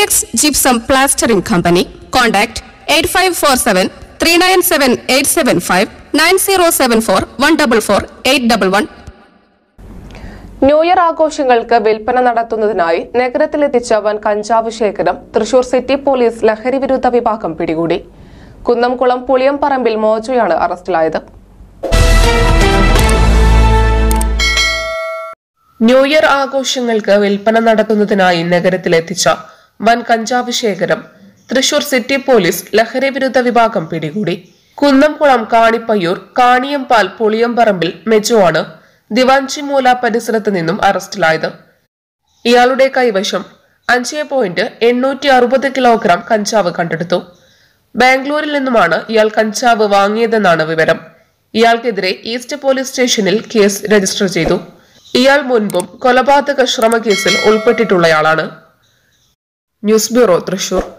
Linux Gypsum Plastering Company. Contact 8547 397 875 9074 144 811. New year ആഘോഷങ്ങൾക്ക് വിൽപ്പന നടത്തുന്നതിനായി നഗരത്തിലെത്തിച്ച വൻ കഞ്ചാവ് ശേഖരം തൃശൂർ സിറ്റി പോലീസ് ലഹരി വിരുദ്ധ വിഭാഗം പിടികൂടി കുന്നംകുളം പുളിയംപറമ്പിൽ മോജോയാണ് അറസ്റ്റിലായത് ന്യൂ ഇയർ ആഘോഷങ്ങൾക്ക് വിൽപ്പന നടത്തുന്നതിനായി നഗരത്തിലെത്തിച്ച വൻ കഞ്ചാവ് ശേഖരം തൃശൂർ സിറ്റി പോലീസ് ലഹരി വിരുദ്ധ വിഭാഗം പിടികൂടി കുന്നംകുളം കാണിപ്പയ്യൂർ കാണിയമ്പാൽ പുളിയംപറമ്പിൽ മെജോ ആണ് ദിവാഞ്ചിമൂല പരിസരത്ത് നിന്നും അറസ്റ്റിലായത് ഇയാളുടെ കൈവശം അഞ്ച് പോയിന്റ് എണ്ണൂറ്റി അറുപത് കിലോഗ്രാം കഞ്ചാവ് കണ്ടെടുത്തു ബാംഗ്ലൂരിൽ നിന്നുമാണ് ഇയാൾ കഞ്ചാവ് വാങ്ങിയതെന്നാണ് വിവരം ഇയാൾക്കെതിരെ ഈസ്റ്റ് പോലീസ് സ്റ്റേഷനിൽ കേസ് രജിസ്റ്റർ ചെയ്തു ഇയാൾ മുൻപും കൊലപാതക ശ്രമ കേസിൽ ഉൾപ്പെട്ടിട്ടുള്ളയാളാണ് ന്യൂസ് ബ്യൂറോ തൃശൂർ